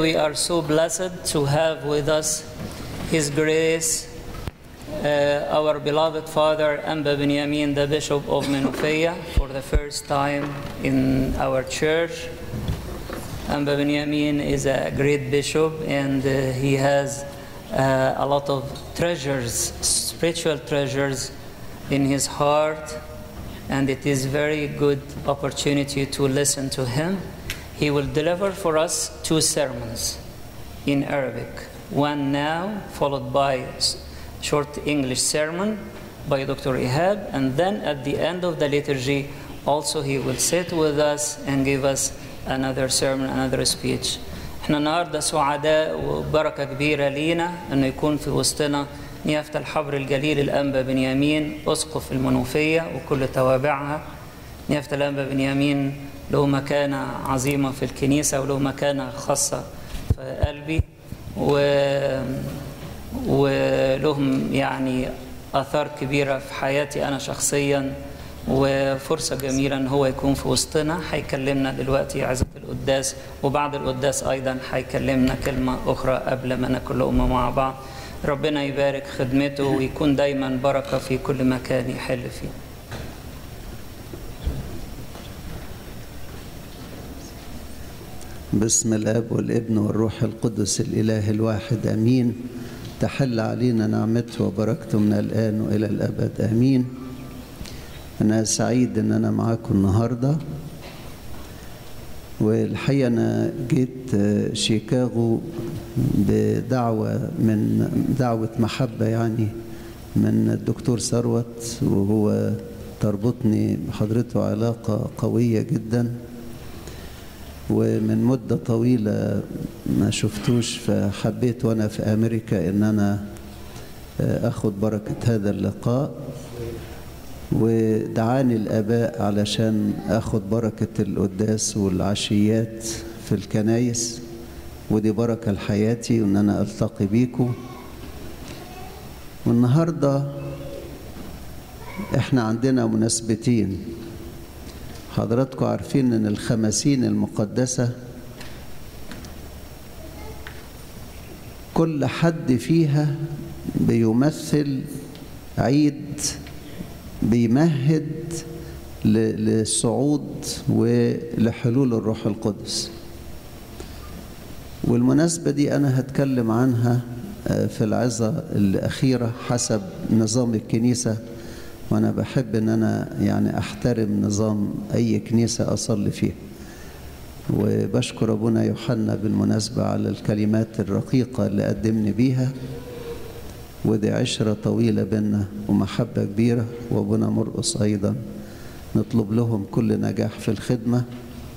We are so blessed to have with us His Grace, uh, our beloved Father Amba Benyamin, the Bishop of Menofeia, for the first time in our church. Amba Benyamin is a great bishop and uh, he has uh, a lot of treasures, spiritual treasures in his heart, and it is very good opportunity to listen to him. He will deliver for us two sermons in Arabic. One now, followed by s- short English sermon by Dr. Ihab, and then at the end of the liturgy, also he will sit with us and give us another sermon, another speech. احنا النهارده سعداء وبركه كبيره لينا انه يكون في وسطنا نيافه الحبر الجليل الانبا بنيامين اسقف المنوفيه وكل توابعها نيافه الانبا بنيامين له مكانه عظيمه في الكنيسه وله مكانه خاصه في قلبي و ولهم يعني آثار كبيرة في حياتي أنا شخصيا وفرصة جميلة إن هو يكون في وسطنا هيكلمنا دلوقتي عزة القداس وبعد القداس أيضا هيكلمنا كلمة أخرى قبل ما ناكل لقمة مع بعض ربنا يبارك خدمته ويكون دايما بركة في كل مكان يحل فيه باسم الاب والابن والروح القدس الاله الواحد امين تحل علينا نعمته وبركته من الان والى الابد امين انا سعيد ان انا معاكم النهارده والحقيقه انا جيت آه، شيكاغو بدعوه من دعوه محبه يعني من الدكتور ثروت وهو تربطني بحضرته علاقه قويه جدا ومن مدة طويلة ما شفتوش فحبيت وأنا في أمريكا إن أنا آه، أخد بركة هذا اللقاء ودعاني الآباء علشان أخد بركة القداس والعشيات في الكنايس ودي بركة لحياتي وإن أنا ألتقي بيكم والنهاردة إحنا عندنا مناسبتين حضراتكم عارفين ان الخمسين المقدسة كل حد فيها بيمثل عيد بيمهد ل- للصعود ولحلول الروح القدس والمناسبة دي أنا هتكلم عنها آه، في العظة الأخيرة حسب نظام الكنيسة وأنا بحب إن أنا يعني أحترم نظام أي كنيسة أصلي فيها وبشكر أبونا يوحنا بالمناسبة على الكلمات الرقيقة اللي قدمني بيها ودي عشرة طويلة بينا ومحبة كبيرة وأبونا مرقص أيضا نطلب لهم كل نجاح في الخدمة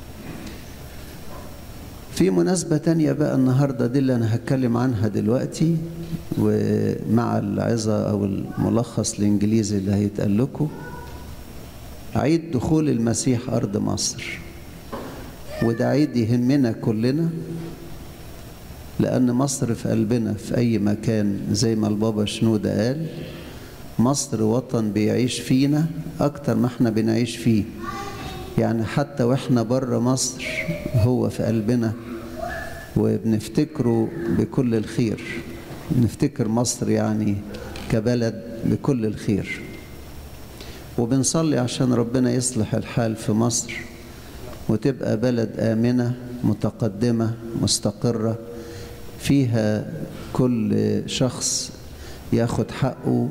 في مناسبة تانية بقى النهاردة دي اللي أنا هتكلم عنها دلوقتي ومع العظة أو الملخص الإنجليزي اللي هيتقال لكم عيد دخول المسيح أرض مصر وده عيد يهمنا كلنا لأن مصر في قلبنا في أي مكان زي ما البابا شنودة قال مصر وطن بيعيش فينا أكتر ما احنا بنعيش فيه يعني حتى واحنا بره مصر هو في قلبنا وبنفتكره بكل الخير نفتكر مصر يعني كبلد بكل الخير وبنصلي عشان ربنا يصلح الحال في مصر وتبقى بلد آمنة متقدمة مستقرة فيها كل شخص ياخد حقه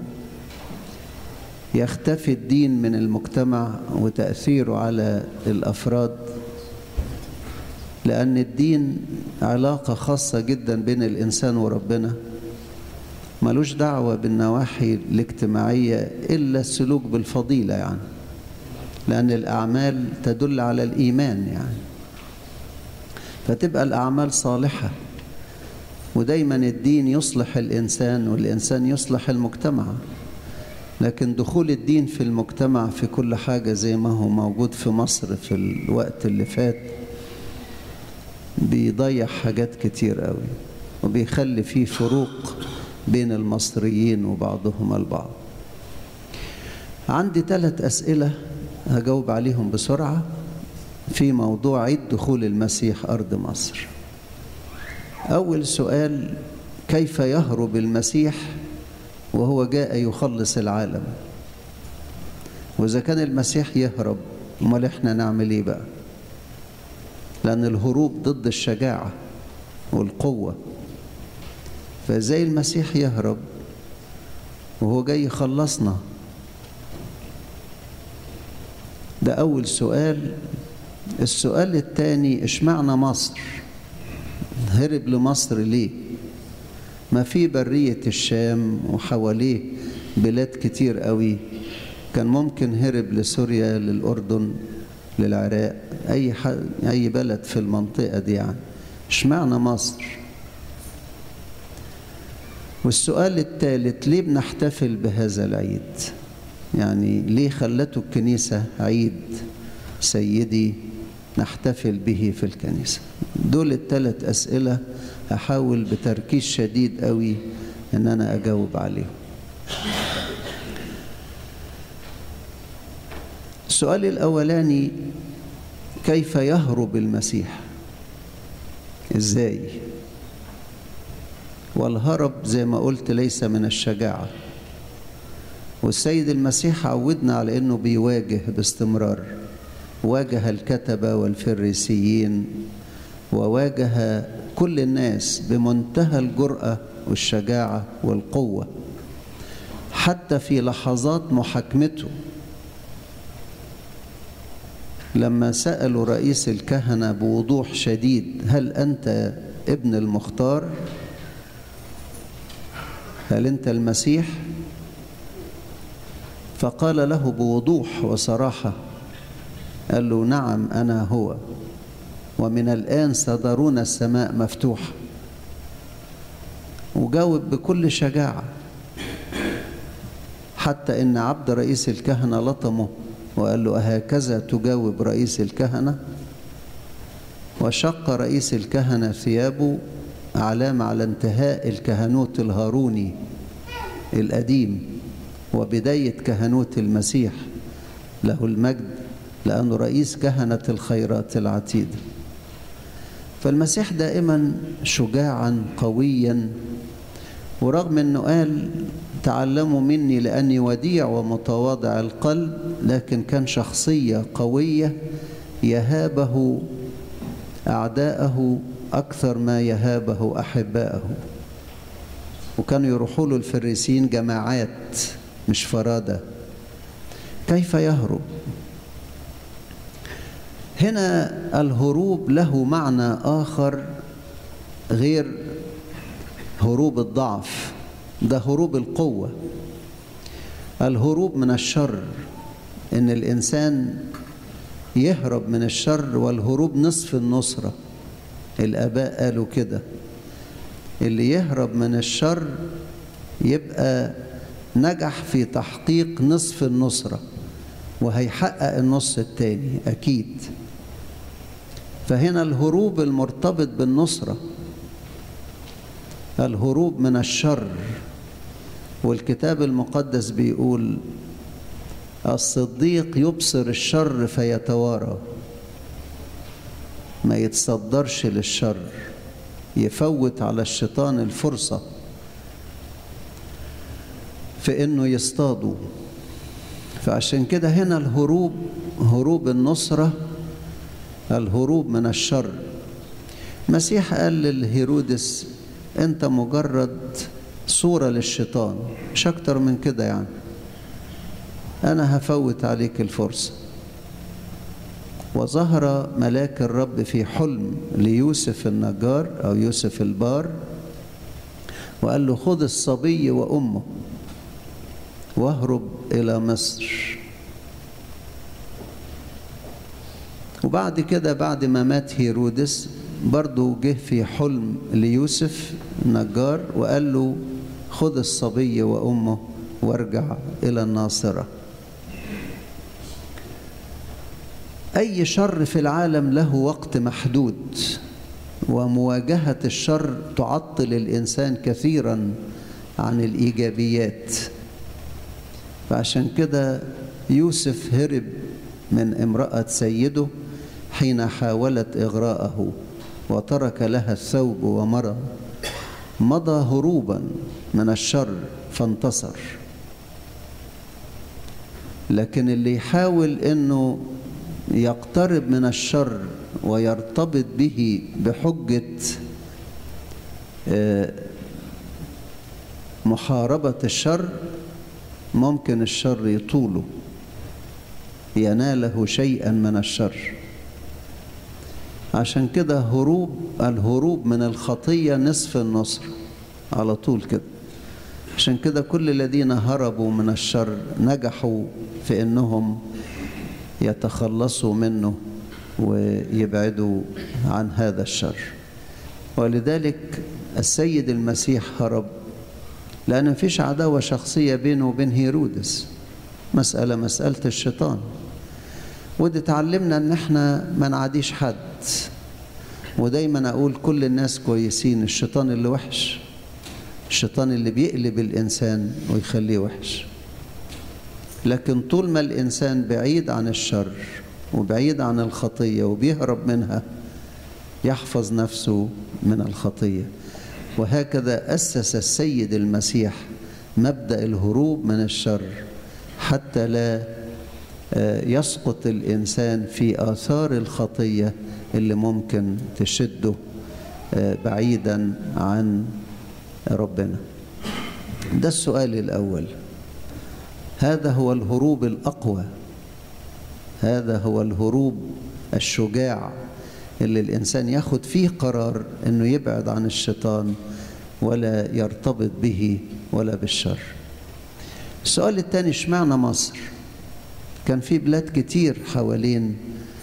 يختفي الدين من المجتمع وتأثيره على الأفراد لأن الدين علاقة خاصة جدا بين الإنسان وربنا ملوش دعوة بالنواحي الاجتماعية إلا السلوك بالفضيلة يعني لأن الأعمال تدل على الإيمان يعني فتبقى الأعمال صالحة ودايما الدين يصلح الإنسان والإنسان يصلح المجتمع لكن دخول الدين في المجتمع في كل حاجة زي ما هو موجود في مصر في الوقت اللي فات بيضيع حاجات كتير قوي وبيخلي فيه فروق بين المصريين وبعضهم البعض عندي ثلاث أسئلة هجاوب عليهم بسرعة في موضوع عيد دخول المسيح أرض مصر أول سؤال كيف يهرب المسيح وهو جاء يخلص العالم وإذا كان المسيح يهرب امال احنا نعمل ايه بقى لأن الهروب ضد الشجاعة والقوة فازاي المسيح يهرب وهو جاي يخلصنا ده أول سؤال السؤال الثاني اشمعنى مصر هرب لمصر ليه ما في برية الشام وحواليه بلاد كتير قوي كان ممكن هرب لسوريا للأردن للعراق أي, أي بلد في المنطقة دي يعني اشمعنى مصر والسؤال الثالث ليه بنحتفل بهذا العيد يعني ليه خلته الكنيسة عيد سيدي نحتفل به في الكنيسة دول الثلاث أسئلة أحاول بتركيز شديد قوي أن أنا أجاوب عليهم السؤال الأولاني كيف يهرب المسيح إزاي والهرب زي ما قلت ليس من الشجاعة والسيد المسيح عودنا على أنه بيواجه باستمرار واجه الكتبة والفريسيين وواجه كل الناس بمنتهى الجرأة والشجاعة والقوة حتى في لحظات محاكمته لما سألوا رئيس الكهنة بوضوح شديد هل أنت ابن المختار هل أنت المسيح فقال له بوضوح وصراحة قال له نعم أنا هو ومن الآن سترون السماء مفتوحة وجاوب بكل شجاعة حتى إن عبد رئيس الكهنة لطمه وقال له أهكذا تجاوب رئيس الكهنة وشق رئيس الكهنة ثيابه علامة على انتهاء الكهنوت الهاروني القديم وبداية كهنوت المسيح له المجد لأنه رئيس كهنة الخيرات العتيدة فالمسيح دائما شجاعا قويا ورغم أنه قال تعلموا مني لأني وديع ومتواضع القلب لكن كان شخصية قوية يهابه أعداءه أكثر ما يهابه أحباءه وكانوا يروحوا له الفريسين جماعات مش فرادة كيف يهرب هنا الهروب له معنى آخر غير هروب الضعف ده هروب القوة الهروب من الشر إن الإنسان يهرب من الشر والهروب نصف النصرة الآباء قالوا كده اللي يهرب من الشر يبقى نجح في تحقيق نصف النصرة وهيحقق النص التاني أكيد فهنا الهروب المرتبط بالنصرة الهروب من الشر والكتاب المقدس بيقول الصديق يبصر الشر فيتوارى ما يتصدرش للشر يفوت على الشيطان الفرصة في انه يصطاده فعشان كده هنا الهروب هروب النصرة الهروب من الشر مسيح قال للهيرودس انت مجرد صورة للشيطان مش اكتر من كده يعني انا هفوت عليك الفرصة وظهر ملاك الرب في حلم ليوسف النجار او يوسف البار وقال له خذ الصبي وامه واهرب الى مصر وبعد كده بعد ما مات هيرودس برضه جه في حلم ليوسف النجار وقال له خذ الصبي وامه وارجع الى الناصره اي شر في العالم له وقت محدود ومواجهه الشر تعطل الانسان كثيرا عن الايجابيات فعشان كده يوسف هرب من امراه سيده حين حاولت اغراءه وترك لها الثوب ومرض مضى هروبا من الشر فانتصر لكن اللي يحاول انه يقترب من الشر ويرتبط به بحجة محاربة الشر ممكن الشر يطوله يناله شيئا من الشر عشان كده هروب الهروب من الخطية نصف النصر على طول كده عشان كده كل الذين هربوا من الشر نجحوا في انهم يتخلصوا منه ويبعدوا عن هذا الشر ولذلك السيد المسيح هرب لأن مفيش عداوة شخصية بينه وبين هيرودس مسألة مسألة الشيطان ودي تعلمنا ان احنا ما نعاديش حد ودايما اقول كل الناس كويسين الشيطان اللي وحش الشيطان اللي بيقلب الانسان ويخليه وحش لكن طول ما الانسان بعيد عن الشر وبعيد عن الخطيه وبيهرب منها يحفظ نفسه من الخطيه وهكذا اسس السيد المسيح مبدا الهروب من الشر حتى لا يسقط الانسان في اثار الخطيه اللي ممكن تشده بعيدا عن ربنا ده السؤال الاول هذا هو الهروب الاقوى هذا هو الهروب الشجاع اللي الانسان ياخد فيه قرار انه يبعد عن الشيطان ولا يرتبط به ولا بالشر السؤال الثاني اشمعنى مصر كان في بلاد كتير حوالين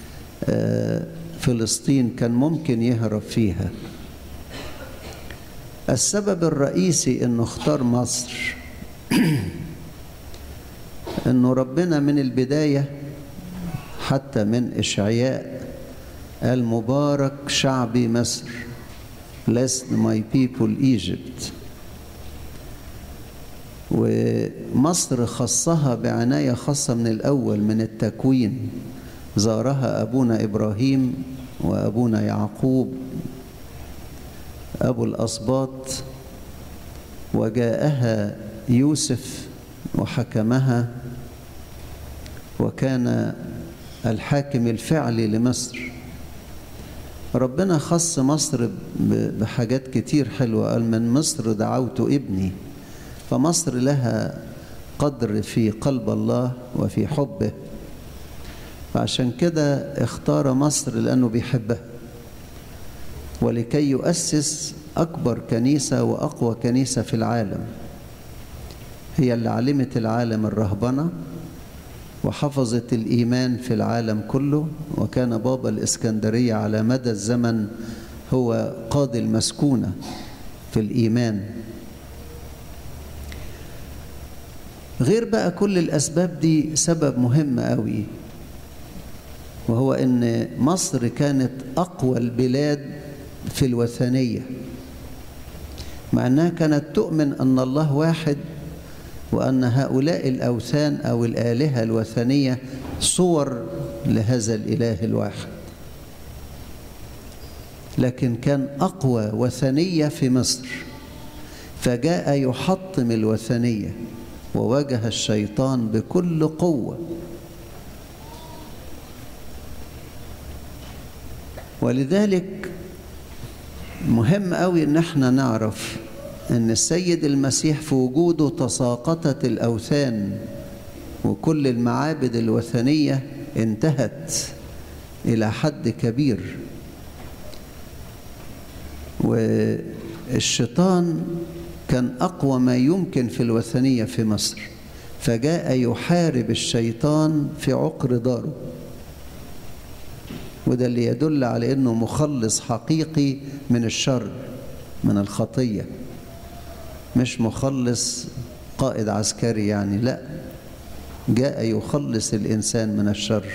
فلسطين كان ممكن يهرب فيها السبب الرئيسي انه اختار مصر انه ربنا من البدايه حتى من اشعياء المبارك شعبي مصر blessed my people Egypt ومصر خصها بعناية خاصة من الأول من التكوين زارها أبونا إبراهيم وأبونا يعقوب أبو الأسباط وجاءها يوسف وحكمها وكان الحاكم الفعلي لمصر ربنا خص مصر بحاجات كتير حلوة قال من مصر دعوت ابني فمصر لها قدر في قلب الله وفي حبه فعشان كده اختار مصر لأنه بيحبها ولكي يؤسس أكبر كنيسة وأقوى كنيسة في العالم هي اللي علمت العالم الرهبنة وحفظت الإيمان في العالم كله وكان بابا الإسكندرية على مدى الزمن هو قاضي المسكونة في الإيمان غير بقى كل الأسباب دي سبب مهم قوي وهو أن مصر كانت أقوى البلاد في الوثنية مع أنها كانت تؤمن أن الله واحد وأن هؤلاء الأوثان أو الآلهة الوثنية صور لهذا الإله الواحد لكن كان أقوى وثنية في مصر فجاء يحطم الوثنية وواجه الشيطان بكل قوة ولذلك مهم قوي ان احنا نعرف ان السيد المسيح في وجوده تساقطت الاوثان وكل المعابد الوثنيه انتهت الى حد كبير والشيطان كان اقوى ما يمكن في الوثنيه في مصر فجاء يحارب الشيطان في عقر داره وده اللي يدل على انه مخلص حقيقي من الشر من الخطيه مش مخلص قائد عسكري يعني لا جاء يخلص الانسان من الشر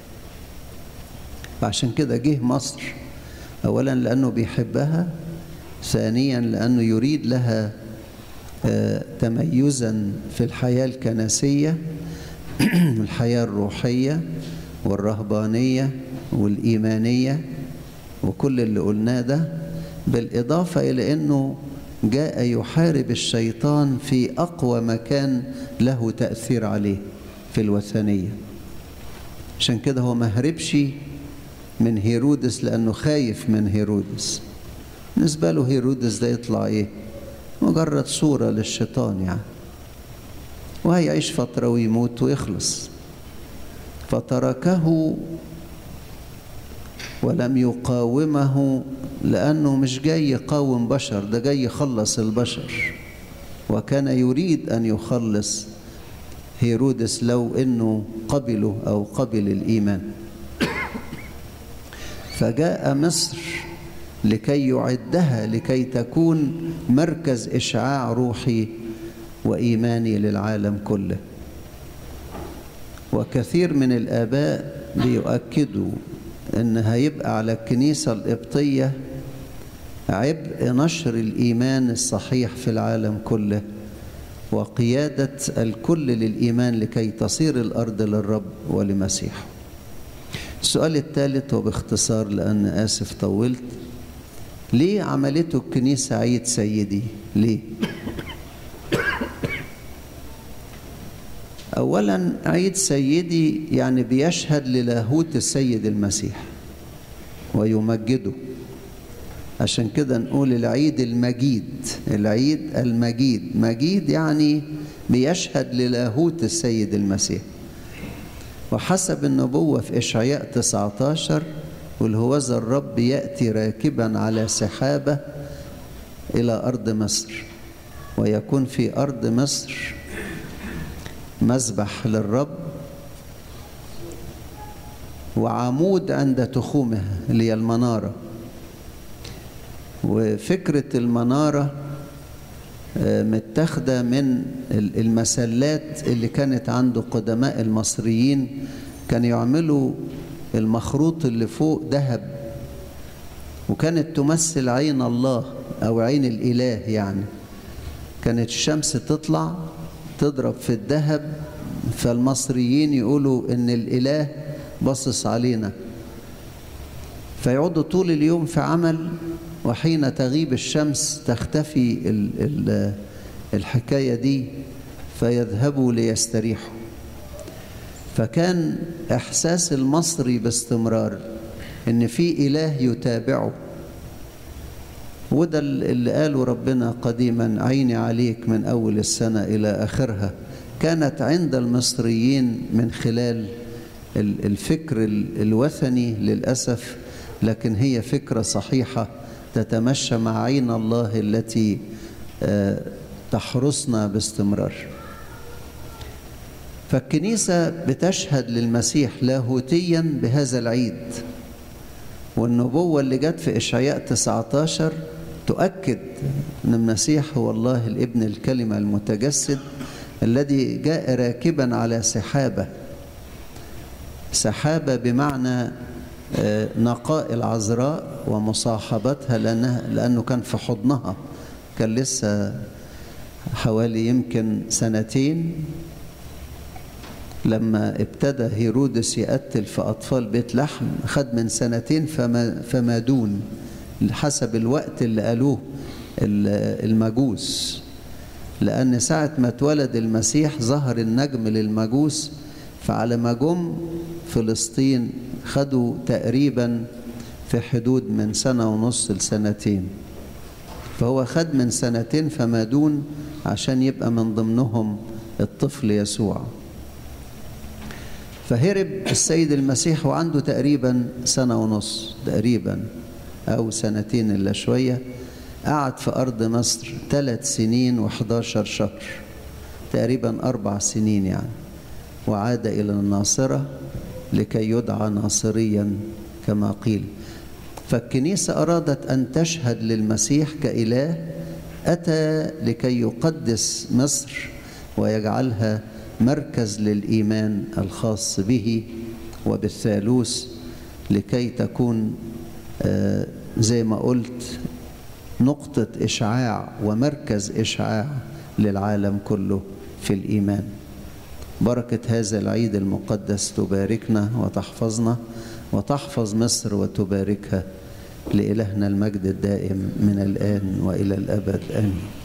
عشان كده جه مصر اولا لانه بيحبها ثانيا لانه يريد لها تميزا في الحياه الكنسيه الحياه الروحيه والرهبانيه والايمانيه وكل اللي قلناه ده بالإضافة إلى أنه جاء يحارب الشيطان في أقوى مكان له تأثير عليه في الوثنية عشان كده هو ما هربش من هيرودس لأنه خايف من هيرودس بالنسبة له هيرودس ده يطلع إيه مجرد صورة للشيطان يعني وهيعيش فترة ويموت ويخلص فتركه ولم يقاومه لأنه مش جاي يقاوم بشر ده جاي يخلص البشر وكان يريد أن يخلص هيرودس لو أنه قبله أو قبل الإيمان فجاء مصر لكي يعدها لكي تكون مركز إشعاع روحي وإيماني للعالم كله وكثير من الآباء بيؤكدوا ان هيبقى على الكنيسة القبطية عبء نشر الإيمان الصحيح في العالم كله وقيادة الكل للإيمان لكي تصير الأرض للرب ولمسيحه السؤال الثالث وباختصار لأن آسف طولت ليه عملته الكنيسة عيد سيدي ليه أولا عيد سيدي يعني بيشهد للاهوت السيد المسيح ويمجده عشان كده نقول العيد المجيد العيد المجيد مجيد يعني بيشهد للاهوت السيد المسيح وحسب النبوة في إشعياء 19 والهوذا الرب يأتي راكبا على سحابة إلى أرض مصر ويكون في أرض مصر مذبح للرب وعمود عند تخومها اللي هي المنارة وفكرة المنارة متاخدة من المسلات اللي كانت عند قدماء المصريين كانوا يعملوا المخروط اللي فوق ذهب وكانت تمثل عين الله أو عين الإله يعني كانت الشمس تطلع تضرب في الذهب فالمصريين يقولوا ان الاله باصص علينا فيقعدوا طول اليوم في عمل وحين تغيب الشمس تختفي ال ال الحكايه دي فيذهبوا ليستريحوا فكان احساس المصري باستمرار ان في اله يتابعه وده اللي قاله ربنا قديما عيني عليك من أول السنة إلى آخرها كانت عند المصريين من خلال الفكر الوثني للأسف لكن هي فكرة صحيحة تتمشى مع عين الله التي تحرسنا باستمرار فالكنيسة بتشهد للمسيح لاهوتيا بهذا العيد والنبوة اللي جت في إشعياء 19 تؤكد أن المسيح هو الله الابن الكلمة المتجسد الذي جاء راكبا على سحابة سحابة بمعنى نقاء العذراء ومصاحبتها لأنه, لأنه كان في حضنها كان لسه حوالي يمكن سنتين لما ابتدى هيرودس يقتل في أطفال بيت لحم خد من سنتين فما, فما دون حسب الوقت اللي قالوه المجوس لأن ساعة ما اتولد المسيح ظهر النجم للمجوس فعلى ما جم فلسطين خدوا تقريبا في حدود من سنة ونص لسنتين فهو خد من سنتين فما دون عشان يبقى من ضمنهم الطفل يسوع فهرب السيد المسيح وعنده تقريبا سنة ونص تقريبا أو سنتين إلا شوية قعد في أرض مصر ثلاث سنين وحداشر شهر تقريبا أربع سنين يعني وعاد إلى الناصرة لكي يدعى ناصريا كما قيل فالكنيسة أرادت أن تشهد للمسيح كإله أتى لكي يقدس مصر ويجعلها مركز للإيمان الخاص به وبالثالوث لكي تكون زي ما قلت نقطة إشعاع ومركز إشعاع للعالم كله في الإيمان بركة هذا العيد المقدس تباركنا وتحفظنا وتحفظ مصر وتباركها لإلهنا المجد الدائم من الآن وإلى الأبد آمين